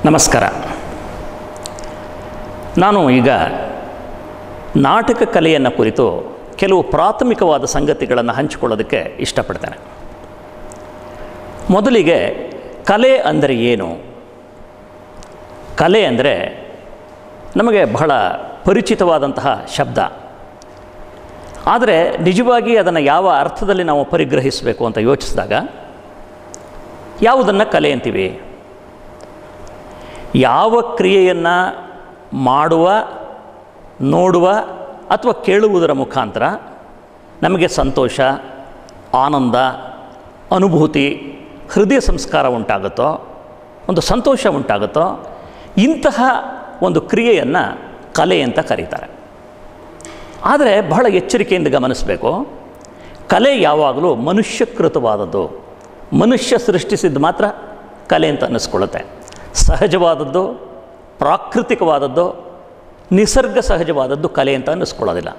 ನಮಸ್ಕಾರ ನಾನು ಈಗ ನಾಟಕ ಕಲೆಯನ್ನು ಕುರಿತು ಕೆಲವು ಪ್ರಾಥಮಿಕವಾದ ಸಂಗತಿಗಳನ್ನು ಹಂಚಿಕೊಳ್ಳೋದಕ್ಕೆ ಇಷ್ಟಪಡ್ತೇನೆ ಮೊದಲಿಗೆ ಕಲೆ ಅಂದರೆ ಏನು ಕಲೆ ಅಂದರೆ ನಮಗೆ ಬಹಳ ಪರಿಚಿತವಾದಂತಹ ಶಬ್ದ ಆದರೆ ನಿಜವಾಗಿ ಅದನ್ನು ಯಾವ ಅರ್ಥದಲ್ಲಿ ನಾವು ಪರಿಗ್ರಹಿಸಬೇಕು ಅಂತ ಯೋಚಿಸಿದಾಗ ಯಾವುದನ್ನು ಕಲೆ ಅಂತೀವಿ ಯಾವ ಕ್ರಿಯೆಯನ್ನು ಮಾಡುವ ನೋಡುವ ಅಥವಾ ಕೇಳುವುದರ ಮುಖಾಂತರ ನಮಗೆ ಸಂತೋಷ ಆನಂದ ಅನುಭೂತಿ ಹೃದಯ ಸಂಸ್ಕಾರ ಉಂಟಾಗುತ್ತೋ ಒಂದು ಸಂತೋಷ ಉಂಟಾಗುತ್ತೋ ಇಂತಹ ಒಂದು ಕ್ರಿಯೆಯನ್ನು ಕಲೆ ಅಂತ ಕರೀತಾರೆ ಆದರೆ ಬಹಳ ಎಚ್ಚರಿಕೆಯಿಂದ ಗಮನಿಸಬೇಕು ಕಲೆ ಯಾವಾಗಲೂ ಮನುಷ್ಯಕೃತವಾದದ್ದು ಮನುಷ್ಯ ಸೃಷ್ಟಿಸಿದ್ದು ಮಾತ್ರ ಕಲೆ ಅಂತ ಅನ್ನಿಸ್ಕೊಳ್ಳುತ್ತೆ ಸಹಜವಾದದ್ದು ಪ್ರಾಕೃತಿಕವಾದದ್ದು ನಿಸರ್ಗ ಸಹಜವಾದದ್ದು ಕಲೆ ಅಂತ ಅನ್ನಿಸ್ಕೊಳ್ಳೋದಿಲ್ಲ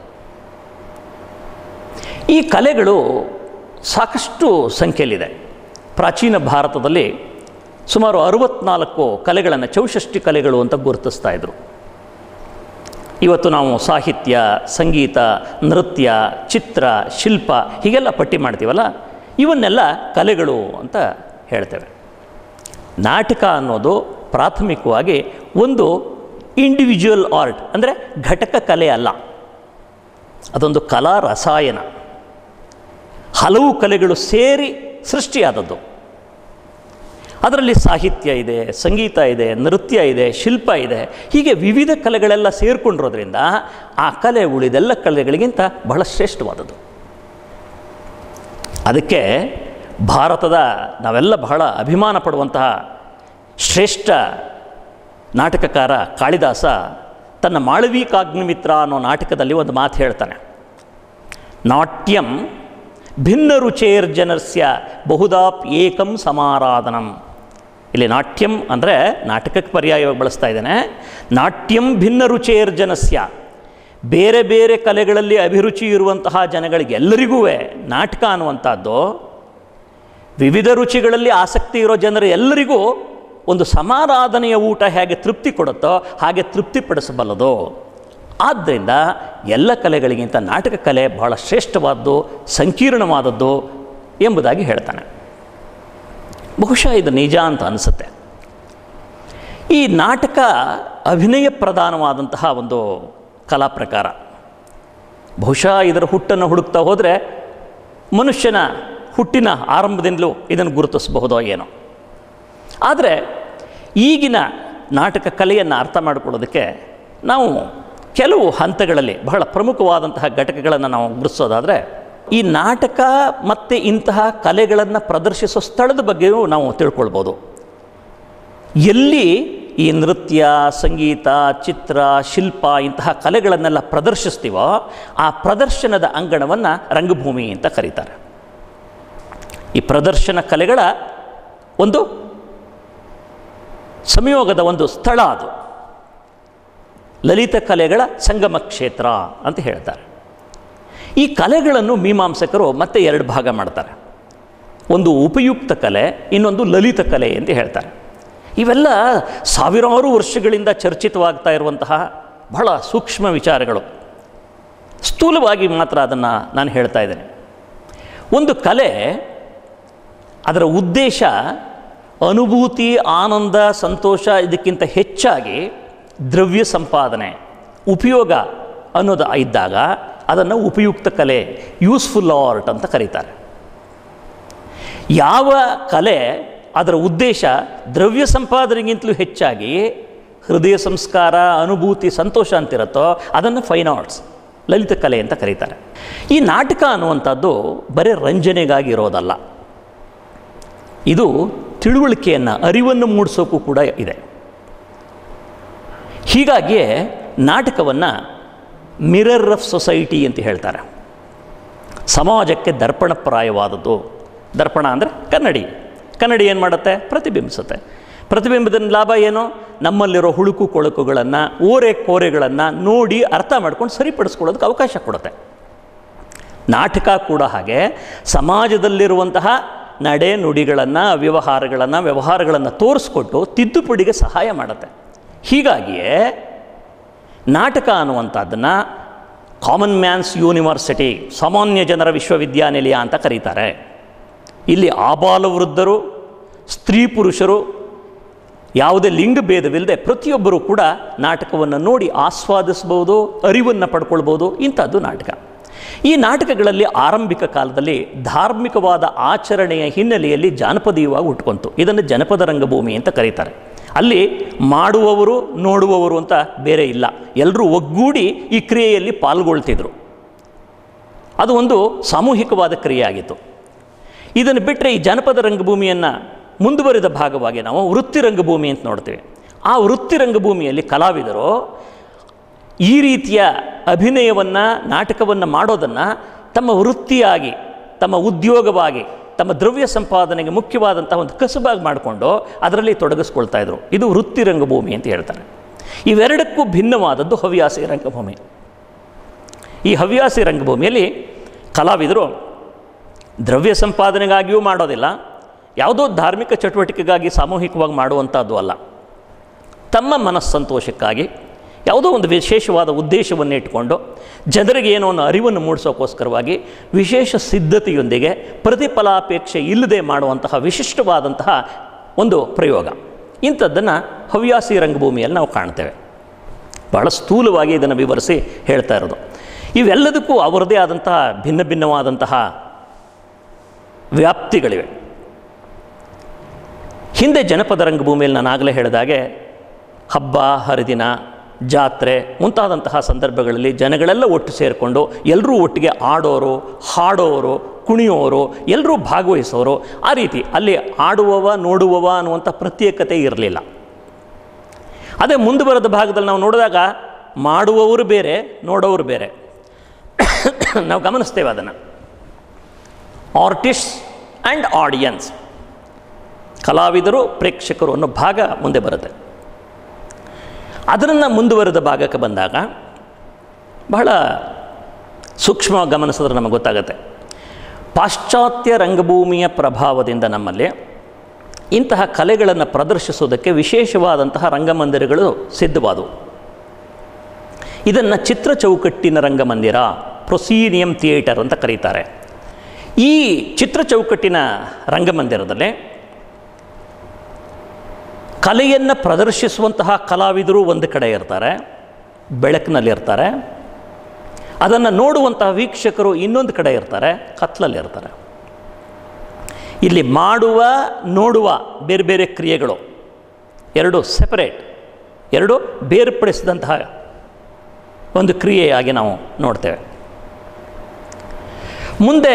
ಈ ಕಲೆಗಳು ಸಾಕಷ್ಟು ಸಂಖ್ಯೆಯಲ್ಲಿದೆ ಪ್ರಾಚೀನ ಭಾರತದಲ್ಲಿ ಸುಮಾರು ಅರುವತ್ನಾಲ್ಕು ಕಲೆಗಳನ್ನು ಚೌಷಷ್ಟಿ ಕಲೆಗಳು ಅಂತ ಗುರುತಿಸ್ತಾ ಇದ್ರು ಇವತ್ತು ನಾವು ಸಾಹಿತ್ಯ ಸಂಗೀತ ನೃತ್ಯ ಚಿತ್ರ ಶಿಲ್ಪ ಹೀಗೆಲ್ಲ ಪಟ್ಟಿ ಮಾಡ್ತೀವಲ್ಲ ಇವನ್ನೆಲ್ಲ ಕಲೆಗಳು ಅಂತ ಹೇಳ್ತೇವೆ ನಾಟಕ ಅನ್ನೋದು ಪ್ರಾಥಮಿಕವಾಗಿ ಒಂದು ಇಂಡಿವಿಜುವಲ್ ಆರ್ಟ್ ಅಂದರೆ ಘಟಕ ಕಲೆ ಅಲ್ಲ ಅದೊಂದು ಕಲಾ ರಸಾಯನ ಹಲವು ಕಲೆಗಳು ಸೇರಿ ಸೃಷ್ಟಿಯಾದದ್ದು ಅದರಲ್ಲಿ ಸಾಹಿತ್ಯ ಇದೆ ಸಂಗೀತ ಇದೆ ನೃತ್ಯ ಇದೆ ಶಿಲ್ಪ ಇದೆ ಹೀಗೆ ವಿವಿಧ ಕಲೆಗಳೆಲ್ಲ ಸೇರಿಕೊಂಡಿರೋದ್ರಿಂದ ಆ ಕಲೆ ಉಳಿದೆಲ್ಲ ಕಲೆಗಳಿಗಿಂತ ಬಹಳ ಶ್ರೇಷ್ಠವಾದದ್ದು ಅದಕ್ಕೆ ಭಾರತದ ನಾವೆಲ್ಲ ಬಹಳ ಅಭಿಮಾನ ಪಡುವಂತಹ ಶ್ರೇಷ್ಠ ನಾಟಕಕಾರ ಕಾಳಿದಾಸ ತನ್ನ ಮಾಳವೀಕಾಗ್ನಿಮಿತ್ರ ಅನ್ನೋ ನಾಟಕದಲ್ಲಿ ಒಂದು ಮಾತು ಹೇಳ್ತಾನೆ ನಾಟ್ಯಂ ಭಿನ್ನ ರುಚೇರ್ಜನಸ್ಯ ಬಹುದಾಪ್ ಏಕಂ ಸಮಾರಾಧನಂ ಇಲ್ಲಿ ನಾಟ್ಯಂ ಅಂದರೆ ನಾಟಕಕ್ಕೆ ಪರ್ಯಾಯವಾಗಿ ಬಳಸ್ತಾ ಇದ್ದೇನೆ ನಾಟ್ಯಂ ಭಿನ್ನ ರುಚೇರ್ಜನಸ್ಯ ಬೇರೆ ಬೇರೆ ಕಲೆಗಳಲ್ಲಿ ಅಭಿರುಚಿ ಇರುವಂತಹ ಜನಗಳಿಗೆ ಎಲ್ಲರಿಗೂ ನಾಟಕ ಅನ್ನುವಂಥದ್ದು ವಿವಿಧ ರುಚಿಗಳಲ್ಲಿ ಆಸಕ್ತಿ ಇರೋ ಜನರು ಎಲ್ಲರಿಗೂ ಒಂದು ಸಮಾರಾಧನೆಯ ಊಟ ಹೇಗೆ ತೃಪ್ತಿ ಕೊಡುತ್ತೋ ಹಾಗೆ ತೃಪ್ತಿಪಡಿಸಬಲ್ಲದು ಆದ್ದರಿಂದ ಎಲ್ಲ ಕಲೆಗಳಿಗಿಂತ ನಾಟಕ ಕಲೆ ಬಹಳ ಶ್ರೇಷ್ಠವಾದ್ದು ಸಂಕೀರ್ಣವಾದದ್ದು ಎಂಬುದಾಗಿ ಹೇಳ್ತಾನೆ ಬಹುಶಃ ಇದು ನಿಜ ಅಂತ ಅನಿಸುತ್ತೆ ಈ ನಾಟಕ ಅಭಿನಯ ಪ್ರಧಾನವಾದಂತಹ ಒಂದು ಕಲಾ ಪ್ರಕಾರ ಬಹುಶಃ ಇದರ ಹುಟ್ಟನ್ನು ಹುಡುಕ್ತಾ ಹೋದರೆ ಮನುಷ್ಯನ ಹುಟ್ಟಿನ ಆರಂಭದಿಂದಲೂ ಇದನ್ನು ಗುರುತಿಸಬಹುದೋ ಏನೋ ಆದರೆ ಈಗಿನ ನಾಟಕ ಕಲೆಯನ್ನು ಅರ್ಥ ಮಾಡಿಕೊಳ್ಳೋದಕ್ಕೆ ನಾವು ಕೆಲವು ಹಂತಗಳಲ್ಲಿ ಬಹಳ ಪ್ರಮುಖವಾದಂತಹ ಘಟಕಗಳನ್ನು ನಾವು ಗುರುತಿಸೋದಾದರೆ ಈ ನಾಟಕ ಮತ್ತು ಇಂತಹ ಕಲೆಗಳನ್ನು ಪ್ರದರ್ಶಿಸೋ ಸ್ಥಳದ ಬಗ್ಗೆಯೂ ನಾವು ತಿಳ್ಕೊಳ್ಬೋದು ಎಲ್ಲಿ ಈ ನೃತ್ಯ ಸಂಗೀತ ಚಿತ್ರ ಶಿಲ್ಪ ಇಂತಹ ಕಲೆಗಳನ್ನೆಲ್ಲ ಪ್ರದರ್ಶಿಸ್ತೀವೋ ಆ ಪ್ರದರ್ಶನದ ಅಂಗಣವನ್ನು ರಂಗಭೂಮಿ ಅಂತ ಕರೀತಾರೆ ಈ ಪ್ರದರ್ಶನ ಕಲೆಗಳ ಒಂದು ಸಂಯೋಗದ ಒಂದು ಸ್ಥಳ ಅದು ಲಲಿತ ಕಲೆಗಳ ಸಂಗಮ ಕ್ಷೇತ್ರ ಅಂತ ಹೇಳ್ತಾರೆ ಈ ಕಲೆಗಳನ್ನು ಮೀಮಾಂಸಕರು ಮತ್ತೆ ಎರಡು ಭಾಗ ಮಾಡ್ತಾರೆ ಒಂದು ಉಪಯುಕ್ತ ಕಲೆ ಇನ್ನೊಂದು ಲಲಿತ ಕಲೆ ಅಂತ ಹೇಳ್ತಾರೆ ಇವೆಲ್ಲ ಸಾವಿರಾರು ವರ್ಷಗಳಿಂದ ಚರ್ಚಿತವಾಗ್ತಾ ಇರುವಂತಹ ಬಹಳ ಸೂಕ್ಷ್ಮ ವಿಚಾರಗಳು ಸ್ಥೂಲವಾಗಿ ಮಾತ್ರ ಅದನ್ನು ನಾನು ಹೇಳ್ತಾ ಇದ್ದೇನೆ ಒಂದು ಕಲೆ ಅದರ ಉದ್ದೇಶ ಅನುಭೂತಿ ಆನಂದ ಸಂತೋಷ ಇದಕ್ಕಿಂತ ಹೆಚ್ಚಾಗಿ ದ್ರವ್ಯ ಸಂಪಾದನೆ ಉಪಯೋಗ ಅನ್ನೋದು ಇದ್ದಾಗ ಅದನ್ನು ಉಪಯುಕ್ತ ಕಲೆ ಯೂಸ್ಫುಲ್ ಆರ್ಟ್ ಅಂತ ಕರೀತಾರೆ ಯಾವ ಕಲೆ ಅದರ ಉದ್ದೇಶ ದ್ರವ್ಯ ಸಂಪಾದನೆಗಿಂತಲೂ ಹೆಚ್ಚಾಗಿ ಹೃದಯ ಸಂಸ್ಕಾರ ಅನುಭೂತಿ ಸಂತೋಷ ಅಂತಿರುತ್ತೋ ಅದನ್ನು ಫೈನ್ ಆರ್ಟ್ಸ್ ಲಲಿತ ಕಲೆ ಅಂತ ಕರೀತಾರೆ ಈ ನಾಟಕ ಅನ್ನುವಂಥದ್ದು ಬರೀ ರಂಜನೆಗಾಗಿ ಇರೋದಲ್ಲ ಇದು ತಿಳುವಳಿಕೆಯನ್ನು ಅರಿವನ್ನು ಮೂಡಿಸೋಕ್ಕೂ ಕೂಡ ಇದೆ ಹೀಗಾಗಿಯೇ ನಾಟಕವನ್ನು ಮಿರರ್ ಆಫ್ ಸೊಸೈಟಿ ಅಂತ ಹೇಳ್ತಾರೆ ಸಮಾಜಕ್ಕೆ ದರ್ಪಣಪ್ರಾಯವಾದದ್ದು ದರ್ಪಣ ಅಂದರೆ ಕನ್ನಡಿ ಕನ್ನಡಿ ಏನು ಮಾಡುತ್ತೆ ಪ್ರತಿಬಿಂಬಿಸುತ್ತೆ ಪ್ರತಿಬಿಂಬದ ಲಾಭ ಏನು ನಮ್ಮಲ್ಲಿರೋ ಹುಳುಕು ಕೊಳುಕುಗಳನ್ನು ಓರೆ ಕೋರೆಗಳನ್ನು ನೋಡಿ ಅರ್ಥ ಮಾಡ್ಕೊಂಡು ಸರಿಪಡಿಸ್ಕೊಳ್ಳೋದಕ್ಕೆ ಅವಕಾಶ ಕೊಡುತ್ತೆ ನಾಟಕ ಕೂಡ ಹಾಗೆ ಸಮಾಜದಲ್ಲಿರುವಂತಹ ನಡೆ ನುಡಿಗಳನ್ನು ವ್ಯವಹಾರಗಳನ್ನು ವ್ಯವಹಾರಗಳನ್ನು ತೋರಿಸ್ಕೊಟ್ಟು ತಿದ್ದುಪಡಿಗೆ ಸಹಾಯ ಮಾಡುತ್ತೆ ಹೀಗಾಗಿಯೇ ನಾಟಕ ಅನ್ನುವಂಥದ್ದನ್ನು ಕಾಮನ್ ಮ್ಯಾನ್ಸ್ ಯೂನಿವರ್ಸಿಟಿ ಸಾಮಾನ್ಯ ಜನರ ವಿಶ್ವವಿದ್ಯಾನಿಲಯ ಅಂತ ಕರೀತಾರೆ ಇಲ್ಲಿ ಆಬಾಲವೃದ್ಧರು ಸ್ತ್ರೀ ಪುರುಷರು ಯಾವುದೇ ಲಿಂಗ ಭೇದವಿಲ್ಲದೆ ಪ್ರತಿಯೊಬ್ಬರೂ ಕೂಡ ನಾಟಕವನ್ನು ನೋಡಿ ಆಸ್ವಾದಿಸ್ಬೋದು ಅರಿವನ್ನು ಪಡ್ಕೊಳ್ಬೋದು ಇಂಥದ್ದು ನಾಟಕ ಈ ನಾಟಕಗಳಲ್ಲಿ ಆರಂಭಿಕ ಕಾಲದಲ್ಲಿ ಧಾರ್ಮಿಕವಾದ ಆಚರಣೆಯ ಹಿನ್ನೆಲೆಯಲ್ಲಿ ಜಾನಪದೀಯವಾಗಿ ಹುಟ್ಕೊಂತು ಇದನ್ನು ಜನಪದ ರಂಗಭೂಮಿ ಅಂತ ಕರೀತಾರೆ ಅಲ್ಲಿ ಮಾಡುವವರು ನೋಡುವವರು ಅಂತ ಬೇರೆ ಇಲ್ಲ ಎಲ್ಲರೂ ಒಗ್ಗೂಡಿ ಈ ಕ್ರಿಯೆಯಲ್ಲಿ ಪಾಲ್ಗೊಳ್ತಿದ್ರು ಅದು ಒಂದು ಸಾಮೂಹಿಕವಾದ ಕ್ರಿಯೆ ಆಗಿತ್ತು ಇದನ್ನು ಬಿಟ್ಟರೆ ಈ ಜಾನಪದ ರಂಗಭೂಮಿಯನ್ನು ಮುಂದುವರಿದ ಭಾಗವಾಗಿ ನಾವು ವೃತ್ತಿ ರಂಗಭೂಮಿ ಅಂತ ನೋಡ್ತೇವೆ ಆ ವೃತ್ತಿ ರಂಗಭೂಮಿಯಲ್ಲಿ ಕಲಾವಿದರು ಈ ರೀತಿಯ ಅಭಿನಯವನ್ನು ನಾಟಕವನ್ನು ಮಾಡೋದನ್ನು ತಮ್ಮ ವೃತ್ತಿಯಾಗಿ ತಮ್ಮ ಉದ್ಯೋಗವಾಗಿ ತಮ್ಮ ದ್ರವ್ಯ ಸಂಪಾದನೆಗೆ ಮುಖ್ಯವಾದಂಥ ಒಂದು ಕಸುಬಾಗಿ ಮಾಡಿಕೊಂಡು ಅದರಲ್ಲಿ ತೊಡಗಿಸ್ಕೊಳ್ತಾ ಇದ್ರು ಇದು ವೃತ್ತಿ ರಂಗಭೂಮಿ ಅಂತ ಹೇಳ್ತಾರೆ ಇವೆರಡಕ್ಕೂ ಭಿನ್ನವಾದದ್ದು ಹವ್ಯಾಸಿ ರಂಗಭೂಮಿ ಈ ಹವ್ಯಾಸಿ ರಂಗಭೂಮಿಯಲ್ಲಿ ಕಲಾವಿದರು ದ್ರವ್ಯ ಸಂಪಾದನೆಗಾಗಿಯೂ ಮಾಡೋದಿಲ್ಲ ಯಾವುದೋ ಧಾರ್ಮಿಕ ಚಟುವಟಿಕೆಗಾಗಿ ಸಾಮೂಹಿಕವಾಗಿ ಮಾಡುವಂಥದ್ದು ಅಲ್ಲ ತಮ್ಮ ಮನಸ್ಸಂತೋಷಕ್ಕಾಗಿ ಯಾವುದೋ ಒಂದು ವಿಶೇಷವಾದ ಉದ್ದೇಶವನ್ನು ಇಟ್ಕೊಂಡು ಜನರಿಗೆ ಏನೋ ಒಂದು ಅರಿವನ್ನು ಮೂಡಿಸೋಕ್ಕೋಸ್ಕರವಾಗಿ ವಿಶೇಷ ಸಿದ್ಧತೆಯೊಂದಿಗೆ ಪ್ರತಿಫಲಾಪೇಕ್ಷೆ ಇಲ್ಲದೆ ಮಾಡುವಂತಹ ವಿಶಿಷ್ಟವಾದಂತಹ ಒಂದು ಪ್ರಯೋಗ ಇಂಥದ್ದನ್ನು ಹವ್ಯಾಸಿ ರಂಗಭೂಮಿಯಲ್ಲಿ ನಾವು ಕಾಣ್ತೇವೆ ಭಾಳ ಸ್ಥೂಲವಾಗಿ ಇದನ್ನು ವಿವರಿಸಿ ಹೇಳ್ತಾ ಇರೋದು ಇವೆಲ್ಲದಕ್ಕೂ ಅವರದೇ ಆದಂತಹ ಭಿನ್ನ ಭಿನ್ನವಾದಂತಹ ವ್ಯಾಪ್ತಿಗಳಿವೆ ಹಿಂದೆ ಜನಪದ ರಂಗಭೂಮಿಯಲ್ಲಿ ನಾನು ಆಗಲೇ ಹೇಳಿದಾಗೆ ಹಬ್ಬ ಹರಿದಿನ ಜಾತ್ರೆ ಮುಂತಾದಂತಹ ಸಂದರ್ಭಗಳಲ್ಲಿ ಜನಗಳೆಲ್ಲ ಒಟ್ಟು ಸೇರಿಕೊಂಡು ಎಲ್ಲರೂ ಒಟ್ಟಿಗೆ ಆಡೋರು ಹಾಡೋರು ಕುಣಿಯೋರು ಎಲ್ಲರೂ ಭಾಗವಹಿಸೋರು ಆ ರೀತಿ ಅಲ್ಲಿ ಆಡುವವ ನೋಡುವವ ಅನ್ನುವಂಥ ಪ್ರತ್ಯೇಕತೆ ಇರಲಿಲ್ಲ ಅದೇ ಮುಂದುವರೆದ ಭಾಗದಲ್ಲಿ ನಾವು ನೋಡಿದಾಗ ಮಾಡುವವರು ಬೇರೆ ನೋಡೋರು ಬೇರೆ ನಾವು ಗಮನಿಸ್ತೇವೆ ಅದನ್ನು ಆರ್ಟಿಸ್ಟ್ ಆ್ಯಂಡ್ ಆಡಿಯನ್ಸ್ ಕಲಾವಿದರು ಪ್ರೇಕ್ಷಕರು ಅನ್ನೋ ಭಾಗ ಮುಂದೆ ಬರುತ್ತೆ ಅದನ್ನು ಮುಂದುವರೆದ ಭಾಗಕ್ಕೆ ಬಂದಾಗ ಬಹಳ ಸೂಕ್ಷ್ಮವಾಗಿ ಗಮನಿಸಿದ್ರೆ ನಮಗೆ ಗೊತ್ತಾಗುತ್ತೆ ಪಾಶ್ಚಾತ್ಯ ರಂಗಭೂಮಿಯ ಪ್ರಭಾವದಿಂದ ನಮ್ಮಲ್ಲಿ ಇಂತಹ ಕಲೆಗಳನ್ನು ಪ್ರದರ್ಶಿಸೋದಕ್ಕೆ ವಿಶೇಷವಾದಂತಹ ರಂಗಮಂದಿರಗಳು ಸಿದ್ಧವಾದವು ಇದನ್ನು ಚಿತ್ರ ಚೌಕಟ್ಟಿನ ರಂಗಮಂದಿರ ಪ್ರೊಸೀನಿಯಂ ಥಿಯೇಟರ್ ಅಂತ ಕರೀತಾರೆ ಈ ಚಿತ್ರ ಚೌಕಟ್ಟಿನ ರಂಗಮಂದಿರದಲ್ಲಿ ಕಲೆಯನ್ನು ಪ್ರದರ್ಶಿಸುವಂತಹ ಕಲಾವಿದರು ಒಂದು ಕಡೆ ಇರ್ತಾರೆ ಬೆಳಕಿನಲ್ಲಿರ್ತಾರೆ ಅದನ್ನು ನೋಡುವಂತಹ ವೀಕ್ಷಕರು ಇನ್ನೊಂದು ಕಡೆ ಇರ್ತಾರೆ ಕತ್ಲಲ್ಲಿರ್ತಾರೆ ಇಲ್ಲಿ ಮಾಡುವ ನೋಡುವ ಬೇರೆ ಬೇರೆ ಕ್ರಿಯೆಗಳು ಎರಡು ಸೆಪರೇಟ್ ಎರಡು ಬೇರ್ಪಡಿಸಿದಂತಹ ಒಂದು ಕ್ರಿಯೆಯಾಗಿ ನಾವು ನೋಡ್ತೇವೆ ಮುಂದೆ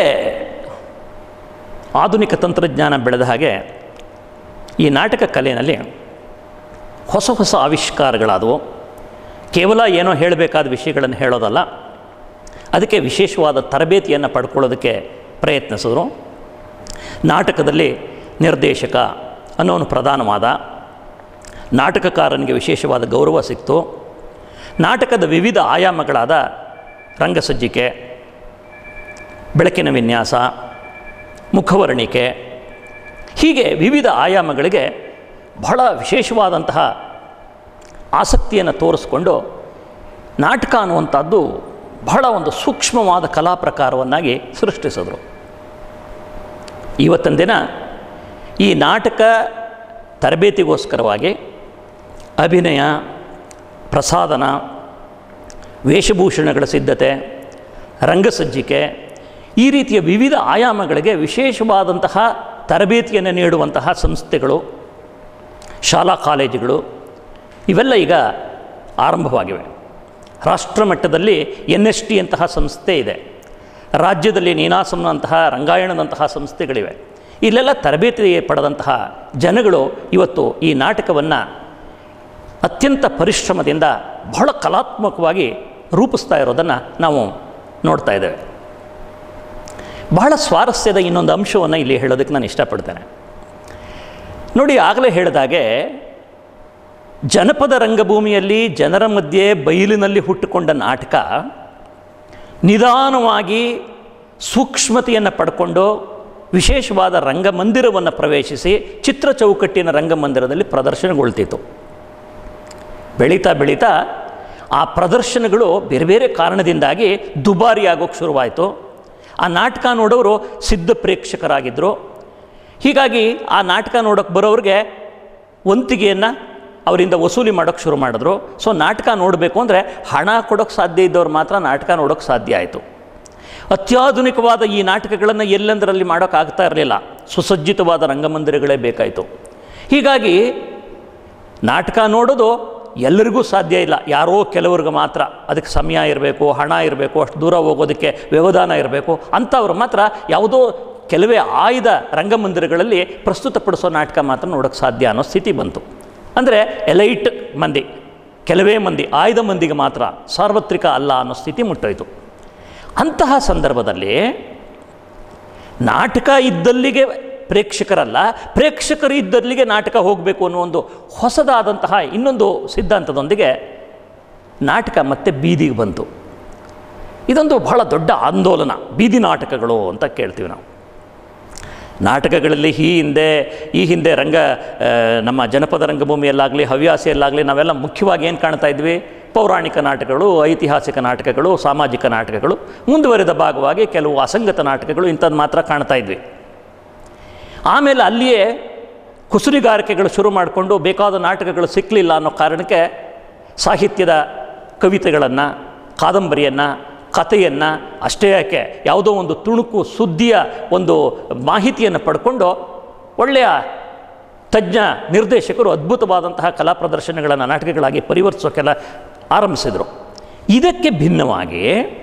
ಆಧುನಿಕ ತಂತ್ರಜ್ಞಾನ ಬೆಳೆದ ಹಾಗೆ ಈ ನಾಟಕ ಕಲೆಯಲ್ಲಿ ಹೊಸ ಹೊಸ ಆವಿಷ್ಕಾರಗಳಾದವು ಕೇವಲ ಏನೋ ಹೇಳಬೇಕಾದ ವಿಷಯಗಳನ್ನು ಹೇಳೋದಲ್ಲ ಅದಕ್ಕೆ ವಿಶೇಷವಾದ ತರಬೇತಿಯನ್ನು ಪಡ್ಕೊಳ್ಳೋದಕ್ಕೆ ಪ್ರಯತ್ನಿಸಿದ್ರು ನಾಟಕದಲ್ಲಿ ನಿರ್ದೇಶಕ ಅನ್ನೋನು ಪ್ರಧಾನವಾದ ನಾಟಕಕಾರನಿಗೆ ವಿಶೇಷವಾದ ಗೌರವ ಸಿಕ್ತು ನಾಟಕದ ವಿವಿಧ ಆಯಾಮಗಳಾದ ರಂಗಸಜ್ಜಿಕೆ ಬೆಳಕಿನ ವಿನ್ಯಾಸ ಮುಖವರ್ಣಿಕೆ ಹೀಗೆ ವಿವಿಧ ಆಯಾಮಗಳಿಗೆ ಬಹಳ ವಿಶೇಷವಾದಂತಹ ಆಸಕ್ತಿಯನ್ನು ತೋರಿಸ್ಕೊಂಡು ನಾಟಕ ಅನ್ನುವಂಥದ್ದು ಬಹಳ ಒಂದು ಸೂಕ್ಷ್ಮವಾದ ಕಲಾ ಪ್ರಕಾರವನ್ನಾಗಿ ಸೃಷ್ಟಿಸಿದ್ರು ಇವತ್ತಿನ ದಿನ ಈ ನಾಟಕ ತರಬೇತಿಗೋಸ್ಕರವಾಗಿ ಅಭಿನಯ ಪ್ರಸಾದನ ವೇಷಭೂಷಣಗಳ ಸಿದ್ಧತೆ ರಂಗಸಜ್ಜಿಕೆ ಈ ರೀತಿಯ ವಿವಿಧ ಆಯಾಮಗಳಿಗೆ ವಿಶೇಷವಾದಂತಹ ತರಬೇತಿಯನ್ನು ನೀಡುವಂತಹ ಸಂಸ್ಥೆಗಳು ಶಾಲಾ ಕಾಲೇಜುಗಳು ಇವೆಲ್ಲ ಈಗ ಆರಂಭವಾಗಿವೆ ರಾಷ್ಟ್ರ ಮಟ್ಟದಲ್ಲಿ ಎನ್ ಎಸ್ ಟಿ ಅಂತಹ ಸಂಸ್ಥೆ ಇದೆ ರಾಜ್ಯದಲ್ಲಿ ನೀನಾಸಂನಂತಹ ರಂಗಾಯಣದಂತಹ ಸಂಸ್ಥೆಗಳಿವೆ ಇಲ್ಲೆಲ್ಲ ತರಬೇತಿ ಪಡೆದಂತಹ ಜನಗಳು ಇವತ್ತು ಈ ನಾಟಕವನ್ನು ಅತ್ಯಂತ ಪರಿಶ್ರಮದಿಂದ ಬಹಳ ಕಲಾತ್ಮಕವಾಗಿ ರೂಪಿಸ್ತಾ ಇರೋದನ್ನು ನಾವು ನೋಡ್ತಾ ಇದ್ದೇವೆ ಬಹಳ ಸ್ವಾರಸ್ಯದ ಇನ್ನೊಂದು ಅಂಶವನ್ನು ಇಲ್ಲಿ ಹೇಳೋದಕ್ಕೆ ನಾನು ಇಷ್ಟಪಡ್ತೇನೆ ನೋಡಿ ಆಗಲೇ ಹೇಳಿದಾಗೆ ಜನಪದ ರಂಗಭೂಮಿಯಲ್ಲಿ ಜನರ ಮಧ್ಯೆ ಬಯಲಿನಲ್ಲಿ ಹುಟ್ಟುಕೊಂಡ ನಾಟಕ ನಿಧಾನವಾಗಿ ಸೂಕ್ಷ್ಮತೆಯನ್ನು ಪಡ್ಕೊಂಡು ವಿಶೇಷವಾದ ರಂಗಮಂದಿರವನ್ನು ಪ್ರವೇಶಿಸಿ ಚಿತ್ರ ಚೌಕಟ್ಟಿನ ರಂಗಮಂದಿರದಲ್ಲಿ ಪ್ರದರ್ಶನಗೊಳ್ತಿತ್ತು ಬೆಳೀತಾ ಬೆಳೀತಾ ಆ ಪ್ರದರ್ಶನಗಳು ಬೇರೆ ಬೇರೆ ಕಾರಣದಿಂದಾಗಿ ದುಬಾರಿ ಆಗೋಕ್ಕೆ ಶುರುವಾಯಿತು ಆ ನಾಟಕ ನೋಡೋರು ಸಿದ್ಧ ಪ್ರೇಕ್ಷಕರಾಗಿದ್ದರು ಹೀಗಾಗಿ ಆ ನಾಟಕ ನೋಡೋಕ್ಕೆ ಬರೋರಿಗೆ ವಂತಿಗೆಯನ್ನು ಅವರಿಂದ ವಸೂಲಿ ಮಾಡೋಕ್ಕೆ ಶುರು ಮಾಡಿದ್ರು ಸೊ ನಾಟಕ ನೋಡಬೇಕು ಅಂದರೆ ಹಣ ಕೊಡೋಕ್ಕೆ ಸಾಧ್ಯ ಇದ್ದವ್ರು ಮಾತ್ರ ನಾಟಕ ನೋಡೋಕ್ಕೆ ಸಾಧ್ಯ ಆಯಿತು ಅತ್ಯಾಧುನಿಕವಾದ ಈ ನಾಟಕಗಳನ್ನು ಎಲ್ಲೆಂದರಲ್ಲಿ ಮಾಡೋಕ್ಕಾಗ್ತಾ ಇರಲಿಲ್ಲ ಸುಸಜ್ಜಿತವಾದ ರಂಗಮಂದಿರಗಳೇ ಬೇಕಾಯಿತು ಹೀಗಾಗಿ ನಾಟಕ ನೋಡೋದು ಎಲ್ಲರಿಗೂ ಸಾಧ್ಯ ಇಲ್ಲ ಯಾರೋ ಕೆಲವ್ರಿಗೆ ಮಾತ್ರ ಅದಕ್ಕೆ ಸಮಯ ಇರಬೇಕು ಹಣ ಇರಬೇಕು ಅಷ್ಟು ದೂರ ಹೋಗೋದಕ್ಕೆ ವ್ಯವಧಾನ ಇರಬೇಕು ಅಂಥವ್ರು ಮಾತ್ರ ಯಾವುದೋ ಕೆಲವೇ ಆಯ್ದ ರಂಗಮಂದಿರಗಳಲ್ಲಿ ಪ್ರಸ್ತುತಪಡಿಸೋ ನಾಟಕ ಮಾತ್ರ ನೋಡೋಕ್ಕೆ ಸಾಧ್ಯ ಅನ್ನೋ ಸ್ಥಿತಿ ಬಂತು ಅಂದರೆ ಎಲೈಟ್ ಮಂದಿ ಕೆಲವೇ ಮಂದಿ ಆಯ್ದ ಮಂದಿಗೆ ಮಾತ್ರ ಸಾರ್ವತ್ರಿಕ ಅಲ್ಲ ಅನ್ನೋ ಸ್ಥಿತಿ ಮುಟ್ಟೋಯ್ತು ಅಂತಹ ಸಂದರ್ಭದಲ್ಲಿ ನಾಟಕ ಇದ್ದಲ್ಲಿಗೆ ಪ್ರೇಕ್ಷಕರಲ್ಲ ಪ್ರೇಕ್ಷಕರು ಇದ್ದಲ್ಲಿಗೆ ನಾಟಕ ಹೋಗಬೇಕು ಅನ್ನೋ ಒಂದು ಹೊಸದಾದಂತಹ ಇನ್ನೊಂದು ಸಿದ್ಧಾಂತದೊಂದಿಗೆ ನಾಟಕ ಮತ್ತೆ ಬೀದಿಗೆ ಬಂತು ಇದೊಂದು ಬಹಳ ದೊಡ್ಡ ಆಂದೋಲನ ಬೀದಿ ನಾಟಕಗಳು ಅಂತ ಕೇಳ್ತೀವಿ ನಾವು ನಾಟಕಗಳಲ್ಲಿ ಈ ಹಿಂದೆ ಈ ಹಿಂದೆ ರಂಗ ಆ, ನಮ್ಮ ಜನಪದ ರಂಗಭೂಮಿಯಲ್ಲಾಗಲಿ ಹವ್ಯಾಸಿಯಲ್ಲಾಗಲಿ ನಾವೆಲ್ಲ ಮುಖ್ಯವಾಗಿ ಏನು ಕಾಣ್ತಾ ಇದ್ವಿ ಪೌರಾಣಿಕ ನಾಟಕಗಳು ಐತಿಹಾಸಿಕ ನಾಟಕಗಳು ಸಾಮಾಜಿಕ ನಾಟಕಗಳು ಮುಂದುವರೆದ ಭಾಗವಾಗಿ ಕೆಲವು ಅಸಂಗತ ನಾಟಕಗಳು ಇಂಥದ್ದು ಮಾತ್ರ ಕಾಣ್ತಾ ಇದ್ವಿ ಆಮೇಲೆ ಅಲ್ಲಿಯೇ ಕುಸುರಿಗಾರಿಕೆಗಳು ಶುರು ಮಾಡಿಕೊಂಡು ಬೇಕಾದ ನಾಟಕಗಳು ಸಿಕ್ಕಲಿಲ್ಲ ಅನ್ನೋ ಕಾರಣಕ್ಕೆ ಸಾಹಿತ್ಯದ ಕವಿತೆಗಳನ್ನು ಕಾದಂಬರಿಯನ್ನು ಕಥೆಯನ್ನು ಅಷ್ಟೇ ಯಾಕೆ ಯಾವುದೋ ಒಂದು ತುಣುಕು ಸುದ್ದಿಯ ಒಂದು ಮಾಹಿತಿಯನ್ನು ಪಡ್ಕೊಂಡು ಒಳ್ಳೆಯ ತಜ್ಞ ನಿರ್ದೇಶಕರು ಅದ್ಭುತವಾದಂತಹ ಕಲಾ ಪ್ರದರ್ಶನಗಳನ್ನು ನಾಟಕಗಳಾಗಿ ಪರಿವರ್ತಿಸೋಕೆಲ್ಲ ಆರಂಭಿಸಿದರು ಇದಕ್ಕೆ ಭಿನ್ನವಾಗಿ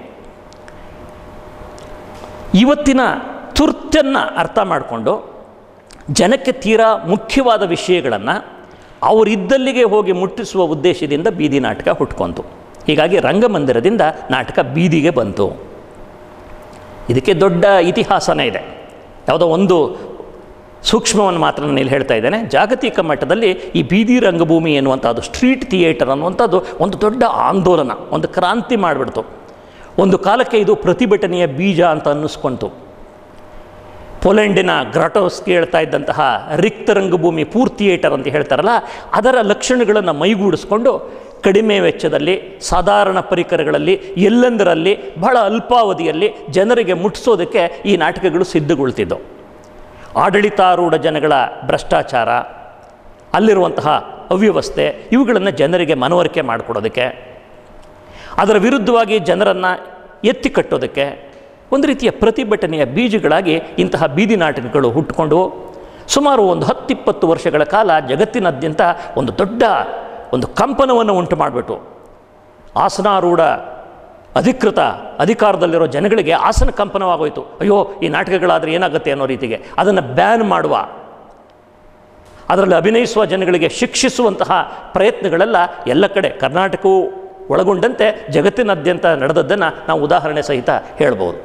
ಇವತ್ತಿನ ತುರ್ತನ್ನು ಅರ್ಥ ಮಾಡಿಕೊಂಡು ಜನಕ್ಕೆ ತೀರಾ ಮುಖ್ಯವಾದ ವಿಷಯಗಳನ್ನು ಅವರಿದ್ದಲ್ಲಿಗೆ ಹೋಗಿ ಮುಟ್ಟಿಸುವ ಉದ್ದೇಶದಿಂದ ಬೀದಿ ನಾಟಕ ಹುಟ್ಕೊಂತು ಹೀಗಾಗಿ ರಂಗಮಂದಿರದಿಂದ ನಾಟಕ ಬೀದಿಗೆ ಬಂತು ಇದಕ್ಕೆ ದೊಡ್ಡ ಇತಿಹಾಸನೇ ಇದೆ ಯಾವುದೋ ಒಂದು ಸೂಕ್ಷ್ಮವನ್ನು ಮಾತ್ರ ನಾನು ಇಲ್ಲಿ ಹೇಳ್ತಾ ಇದ್ದೇನೆ ಜಾಗತಿಕ ಮಟ್ಟದಲ್ಲಿ ಈ ಬೀದಿ ರಂಗಭೂಮಿ ಎನ್ನುವಂಥದ್ದು ಸ್ಟ್ರೀಟ್ ಥಿಯೇಟರ್ ಅನ್ನುವಂಥದ್ದು ಒಂದು ದೊಡ್ಡ ಆಂದೋಲನ ಒಂದು ಕ್ರಾಂತಿ ಮಾಡಿಬಿಡ್ತು ಒಂದು ಕಾಲಕ್ಕೆ ಇದು ಪ್ರತಿಭಟನೆಯ ಬೀಜ ಅಂತ ಅನ್ನಿಸ್ಕೊಂತು ಪೋಲೆಂಡಿನ ಗ್ರಾಟೋಸ್ಕಿ ಹೇಳ್ತಾ ಇದ್ದಂತಹ ರಿಕ್ತ ರಂಗಭೂಮಿ ಪೂರ್ ಥಿಯೇಟರ್ ಅಂತ ಹೇಳ್ತಾರಲ್ಲ ಅದರ ಲಕ್ಷಣಗಳನ್ನು ಮೈಗೂಡಿಸ್ಕೊಂಡು ಕಡಿಮೆ ವೆಚ್ಚದಲ್ಲಿ ಸಾಧಾರಣ ಪರಿಕರಗಳಲ್ಲಿ ಎಲ್ಲೆಂದರಲ್ಲಿ ಬಹಳ ಅಲ್ಪಾವಧಿಯಲ್ಲಿ ಜನರಿಗೆ ಮುಟ್ಟಿಸೋದಕ್ಕೆ ಈ ನಾಟಕಗಳು ಸಿದ್ಧಗೊಳ್ತಿದ್ದವು ಆಡಳಿತಾರೂಢ ಜನಗಳ ಭ್ರಷ್ಟಾಚಾರ ಅಲ್ಲಿರುವಂತಹ ಅವ್ಯವಸ್ಥೆ ಇವುಗಳನ್ನು ಜನರಿಗೆ ಮನವರಿಕೆ ಮಾಡಿಕೊಡೋದಕ್ಕೆ ಅದರ ವಿರುದ್ಧವಾಗಿ ಜನರನ್ನು ಎತ್ತಿ ಕಟ್ಟೋದಕ್ಕೆ ಒಂದು ರೀತಿಯ ಪ್ರತಿಭಟನೆಯ ಬೀಜಗಳಾಗಿ ಇಂತಹ ಬೀದಿ ನಾಟಕಗಳು ಹುಟ್ಟುಕೊಂಡು ಸುಮಾರು ಒಂದು ಹತ್ತಿಪ್ಪತ್ತು ವರ್ಷಗಳ ಕಾಲ ಜಗತ್ತಿನಾದ್ಯಂತ ಒಂದು ದೊಡ್ಡ ಒಂದು ಕಂಪನವನ್ನು ಉಂಟು ಮಾಡಿಬಿಟ್ಟು ಆಸನಾರೂಢ ಅಧಿಕೃತ ಅಧಿಕಾರದಲ್ಲಿರೋ ಜನಗಳಿಗೆ ಆಸನ ಕಂಪನವಾಗೋಯ್ತು ಅಯ್ಯೋ ಈ ನಾಟಕಗಳಾದರೆ ಏನಾಗುತ್ತೆ ಅನ್ನೋ ರೀತಿಗೆ ಅದನ್ನು ಬ್ಯಾನ್ ಮಾಡುವ ಅದರಲ್ಲಿ ಅಭಿನಯಿಸುವ ಜನಗಳಿಗೆ ಶಿಕ್ಷಿಸುವಂತಹ ಪ್ರಯತ್ನಗಳೆಲ್ಲ ಎಲ್ಲ ಕಡೆ ಕರ್ನಾಟಕವೂ ಒಳಗೊಂಡಂತೆ ಜಗತ್ತಿನಾದ್ಯಂತ ನಡೆದದ್ದನ್ನು ನಾವು ಉದಾಹರಣೆ ಸಹಿತ ಹೇಳ್ಬೋದು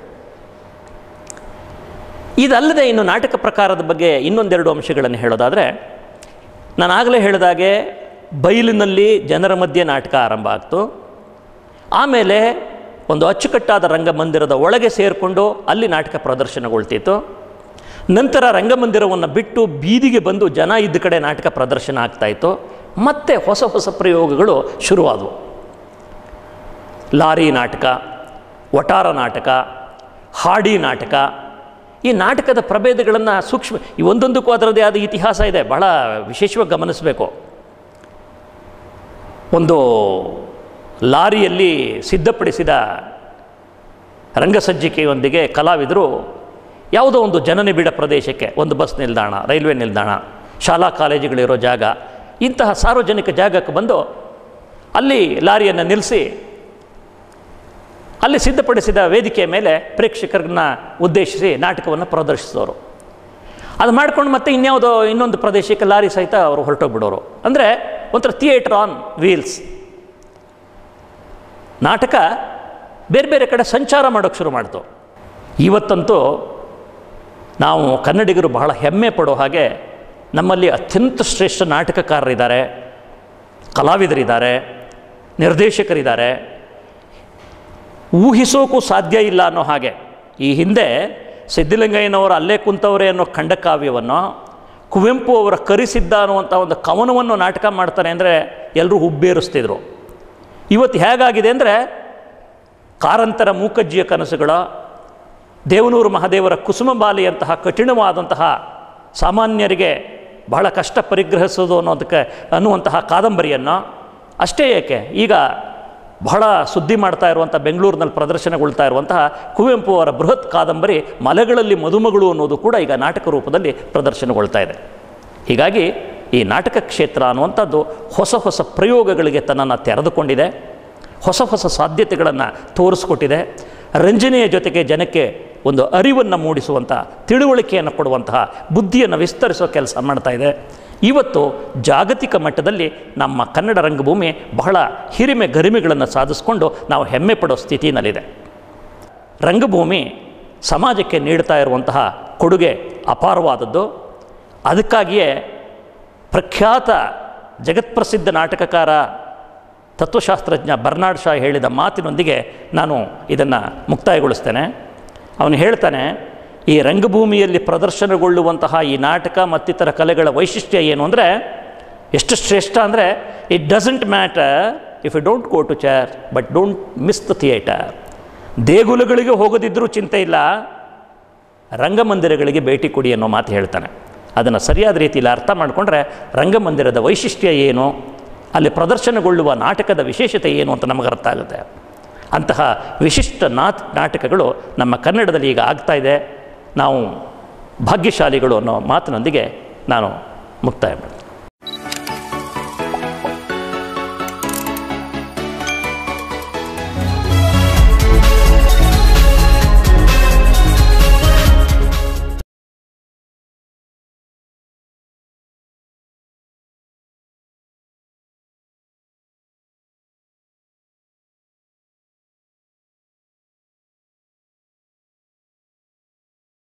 ಇದಲ್ಲದೆ ಇನ್ನು ನಾಟಕ ಪ್ರಕಾರದ ಬಗ್ಗೆ ಇನ್ನೊಂದೆರಡು ಅಂಶಗಳನ್ನು ಹೇಳೋದಾದರೆ ನಾನು ಆಗಲೇ ಹೇಳಿದಾಗೆ ಬಯಲಿನಲ್ಲಿ ಜನರ ಮಧ್ಯೆ ನಾಟಕ ಆರಂಭ ಆಗ್ತು ಆಮೇಲೆ ಒಂದು ಅಚ್ಚುಕಟ್ಟಾದ ರಂಗಮಂದಿರದ ಒಳಗೆ ಸೇರಿಕೊಂಡು ಅಲ್ಲಿ ನಾಟಕ ಪ್ರದರ್ಶನಗೊಳ್ತಿತ್ತು ನಂತರ ರಂಗಮಂದಿರವನ್ನು ಬಿಟ್ಟು ಬೀದಿಗೆ ಬಂದು ಜನ ಇದ್ದ ಕಡೆ ನಾಟಕ ಪ್ರದರ್ಶನ ಆಗ್ತಾಯಿತ್ತು ಮತ್ತೆ ಹೊಸ ಹೊಸ ಪ್ರಯೋಗಗಳು ಶುರುವಾದವು ಲಾರಿ ನಾಟಕ ಒಟಾರ ನಾಟಕ ಹಾಡಿ ನಾಟಕ ಈ ನಾಟಕದ ಪ್ರಭೇದಗಳನ್ನು ಸೂಕ್ಷ್ಮ ಈ ಒಂದೊಂದಕ್ಕೂ ಅದರದೇ ಆದ ಇತಿಹಾಸ ಇದೆ ಬಹಳ ವಿಶೇಷವಾಗಿ ಗಮನಿಸಬೇಕು ಒಂದು ಲಾರಿಯಲ್ಲಿ ಸಿದ್ಧಪಡಿಸಿದ ರಂಗಸಜ್ಜಿಕೆಯೊಂದಿಗೆ ಕಲಾವಿದರು ಯಾವುದೋ ಒಂದು ಜನನಿಬಿಡ ಪ್ರದೇಶಕ್ಕೆ ಒಂದು ಬಸ್ ನಿಲ್ದಾಣ ರೈಲ್ವೆ ನಿಲ್ದಾಣ ಶಾಲಾ ಕಾಲೇಜುಗಳಿರೋ ಜಾಗ ಇಂತಹ ಸಾರ್ವಜನಿಕ ಜಾಗಕ್ಕೆ ಬಂದು ಅಲ್ಲಿ ಲಾರಿಯನ್ನು ನಿಲ್ಲಿಸಿ ಅಲ್ಲಿ ಸಿದ್ಧಪಡಿಸಿದ ವೇದಿಕೆಯ ಮೇಲೆ ಪ್ರೇಕ್ಷಕರನ್ನ ಉದ್ದೇಶಿಸಿ ನಾಟಕವನ್ನು ಪ್ರದರ್ಶಿಸೋರು ಅದು ಮಾಡ್ಕೊಂಡು ಮತ್ತೆ ಇನ್ಯಾವುದೋ ಇನ್ನೊಂದು ಪ್ರದೇಶಕ್ಕೆ ಲಾರಿ ಸಹಿತ ಅವರು ಹೊರಟೋಗ್ಬಿಡೋರು ಅಂದರೆ ಒಂಥರ ಥಿಯೇಟರ್ ಆನ್ ವೀಲ್ಸ್ ನಾಟಕ ಬೇರೆ ಬೇರೆ ಕಡೆ ಸಂಚಾರ ಮಾಡೋಕ್ಕೆ ಶುರು ಮಾಡ್ತು ಇವತ್ತಂತೂ ನಾವು ಕನ್ನಡಿಗರು ಬಹಳ ಹೆಮ್ಮೆ ಪಡೋ ಹಾಗೆ ನಮ್ಮಲ್ಲಿ ಅತ್ಯಂತ ಶ್ರೇಷ್ಠ ನಾಟಕಕಾರರಿದ್ದಾರೆ ಕಲಾವಿದರಿದ್ದಾರೆ ನಿರ್ದೇಶಕರಿದ್ದಾರೆ ಊಹಿಸೋಕ್ಕೂ ಸಾಧ್ಯ ಇಲ್ಲ ಅನ್ನೋ ಹಾಗೆ ಈ ಹಿಂದೆ ಸಿದ್ಧಲಿಂಗಯ್ಯನವರು ಅಲ್ಲೇ ಕುಂತವರೇ ಅನ್ನೋ ಖಂಡಕಾವ್ಯವನ್ನು ಕುವೆಂಪು ಅವರ ಕರಿಸಿದ್ದ ಅನ್ನುವಂಥ ಒಂದು ಕವನವನ್ನು ನಾಟಕ ಮಾಡ್ತಾರೆ ಅಂದರೆ ಎಲ್ಲರೂ ಹುಬ್ಬೇರಿಸ್ತಿದ್ರು ಇವತ್ತು ಹೇಗಾಗಿದೆ ಅಂದರೆ ಕಾರಂತರ ಮೂಕಜ್ಜಿಯ ಕನಸುಗಳ ದೇವನೂರು ಮಹಾದೇವರ ಕುಸುಮಬಾಲಿಯಂತಹ ಕಠಿಣವಾದಂತಹ ಸಾಮಾನ್ಯರಿಗೆ ಬಹಳ ಕಷ್ಟ ಪರಿಗ್ರಹಿಸೋದು ಅನ್ನೋದಕ್ಕೆ ಅನ್ನುವಂತಹ ಕಾದಂಬರಿಯನ್ನು ಅಷ್ಟೇ ಏಕೆ ಈಗ ಬಹಳ ಸುದ್ದಿ ಮಾಡ್ತಾ ಇರುವಂಥ ಬೆಂಗಳೂರಿನಲ್ಲಿ ಪ್ರದರ್ಶನಗೊಳ್ತಾ ಇರುವಂತಹ ಕುವೆಂಪು ಅವರ ಬೃಹತ್ ಕಾದಂಬರಿ ಮಲೆಗಳಲ್ಲಿ ಮದುಮಗಳು ಅನ್ನೋದು ಕೂಡ ಈಗ ನಾಟಕ ರೂಪದಲ್ಲಿ ಪ್ರದರ್ಶನಗೊಳ್ತಾ ಇದೆ ಹೀಗಾಗಿ ಈ ನಾಟಕ ಕ್ಷೇತ್ರ ಅನ್ನುವಂಥದ್ದು ಹೊಸ ಹೊಸ ಪ್ರಯೋಗಗಳಿಗೆ ತನ್ನನ್ನು ತೆರೆದುಕೊಂಡಿದೆ ಹೊಸ ಹೊಸ ಸಾಧ್ಯತೆಗಳನ್ನು ತೋರಿಸ್ಕೊಟ್ಟಿದೆ ರಂಜನೆಯ ಜೊತೆಗೆ ಜನಕ್ಕೆ ಒಂದು ಅರಿವನ್ನು ಮೂಡಿಸುವಂಥ ತಿಳುವಳಿಕೆಯನ್ನು ಕೊಡುವಂತಹ ಬುದ್ಧಿಯನ್ನು ವಿಸ್ತರಿಸೋ ಕೆಲಸ ಮಾಡ್ತಾ ಇದೆ ಇವತ್ತು ಜಾಗತಿಕ ಮಟ್ಟದಲ್ಲಿ ನಮ್ಮ ಕನ್ನಡ ರಂಗಭೂಮಿ ಬಹಳ ಹಿರಿಮೆ ಗರಿಮೆಗಳನ್ನು ಸಾಧಿಸ್ಕೊಂಡು ನಾವು ಹೆಮ್ಮೆ ಪಡೋ ಸ್ಥಿತಿನಲ್ಲಿದೆ ರಂಗಭೂಮಿ ಸಮಾಜಕ್ಕೆ ನೀಡ್ತಾ ಇರುವಂತಹ ಕೊಡುಗೆ ಅಪಾರವಾದದ್ದು ಅದಕ್ಕಾಗಿಯೇ ಪ್ರಖ್ಯಾತ ಜಗತ್ಪ್ರಸಿದ್ಧ ನಾಟಕಕಾರ ತತ್ವಶಾಸ್ತ್ರಜ್ಞ ಬರ್ನಾಡ್ ಶಾ ಹೇಳಿದ ಮಾತಿನೊಂದಿಗೆ ನಾನು ಇದನ್ನು ಮುಕ್ತಾಯಗೊಳಿಸ್ತೇನೆ ಅವನು ಹೇಳ್ತಾನೆ ಈ ರಂಗಭೂಮಿಯಲ್ಲಿ ಪ್ರದರ್ಶನಗೊಳ್ಳುವಂತಹ ಈ ನಾಟಕ ಮತ್ತಿತರ ಕಲೆಗಳ ವೈಶಿಷ್ಟ್ಯ ಏನು ಅಂದರೆ ಎಷ್ಟು ಶ್ರೇಷ್ಠ ಅಂದರೆ it doesn't matter if you don't go to church but don't miss the theatre ದೇಗುಲಗಳಿಗೆ ಹೋಗೋದಿದ್ರೂ ಚಿಂತೆ ಇಲ್ಲ ರಂಗಮಂದಿರಗಳಿಗೆ ಭೇಟಿ ಕೊಡಿ ಅನ್ನೋ ಮಾತು ಹೇಳ್ತಾನೆ ಅದನ್ನು ಸರಿಯಾದ ರೀತಿಯಲ್ಲಿ ಅರ್ಥ ಮಾಡಿಕೊಂಡ್ರೆ ರಂಗಮಂದಿರದ ವೈಶಿಷ್ಟ್ಯ ಏನು ಅಲ್ಲಿ ಪ್ರದರ್ಶನಗೊಳ್ಳುವ ನಾಟಕದ ವಿಶೇಷತೆ ಏನು ಅಂತ ನಮಗೆ ಅರ್ಥ ಆಗುತ್ತೆ ಅಂತಹ ವಿಶಿಷ್ಟ ನಾಟ್ ನಾಟಕಗಳು ನಮ್ಮ ಕನ್ನಡದಲ್ಲಿ ಈಗ ಆಗ್ತಾ ಇದೆ ನಾವು ಭಾಗ್ಯಶಾಲಿಗಳು ಅನ್ನೋ ಮಾತಿನೊಂದಿಗೆ ನಾನು ಮುಕ್ತಾಯ ಮಾಡ್ತೀನಿ